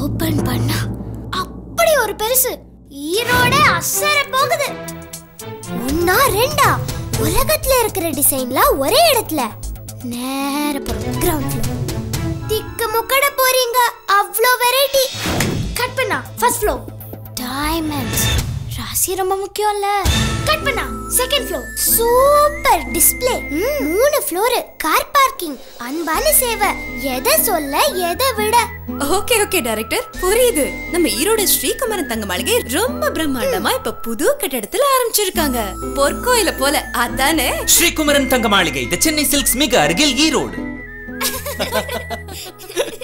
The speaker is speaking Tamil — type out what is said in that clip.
ஓபன் பண்ணா அப்படி ஒரு பெருசு ஈரோட அசர போகுது ஒன்னா ரெண்டா உலகத்துல இருக்கிற டிசைன்லாம் ஒரே இடத்துல நேர போறோம் கிரவுண்ட் ஃப்ளோர் திக்கு முக்கட போறீங்க அவ்வளோ வெரைட்டி கட் பண்ணா ஃபர்ஸ்ட் ஃப்ளோர் டைமண்ட்ஸ் ராசி ரொம்ப முக்கியம்ல கட் பண்ணா செகண்ட் ஃப்ளோர் சூப்பர் டிஸ்ப்ளே மூணு ஃப்ளோர் கார் பார்க்கிங் அன்பான சேவை எதை சொல்ல எதை விட ஓகே ஓகே டைரக்டர் புரியுது நம்ம ஈரோடு ஸ்ரீகுமரன் தங்க மாளிகை ரொம்ப பிரம்மாண்டமா இப்ப புது கட்டடத்துல ஆரம்பிச்சிருக்காங்க பொற்கோயில போல அதானே ஸ்ரீகுமரன் தங்க மாளிகை த சென்னை சில்க்ஸ் மிக அருகில் ஈரோடு